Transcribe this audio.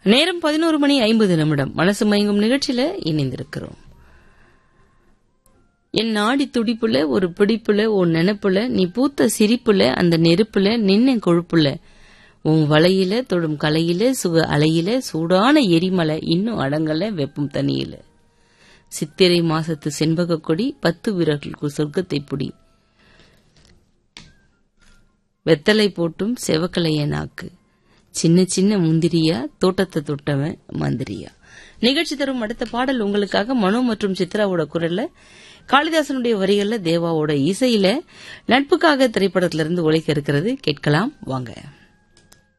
நேரம் பதினோரு மணி ஐம்பது நிமிடம் மனசு மயங்கும் நிகழ்ச்சியில இணைந்திருக்கிறோம் என் நாடி துடிப்புல ஒரு பிடிப்புல உன் நினைப்புல நீ பூத்த சிரிப்புல அந்த நெருப்புல நின்ன கொழுப்புல உன் வலையில தொடும் கலையில சுக அலையில சூடான எரிமலை இன்னும் அடங்கல வெப்பம் தனியில சித்திரை மாசத்து செண்பக கொடி பத்து வீரர்களுக்கு சொர்க்கத்தை புடி வெத்தலை போட்டும் செவக்கலைய நாக்கு சின்ன சின்ன முந்திரியா தோட்டத்தை தொட்டவன் மந்திரியா நிகழ்ச்சி தரும் அடுத்த பாடல் உங்களுக்காக மனோ மற்றும் சித்ராவோட குரல்ல காளிதாசனுடைய வரிகள்ல தேவாவோட இசையில நட்புக்காக திரைப்படத்திலிருந்து ஒழிக்க இருக்கிறது கேட்கலாம் வாங்க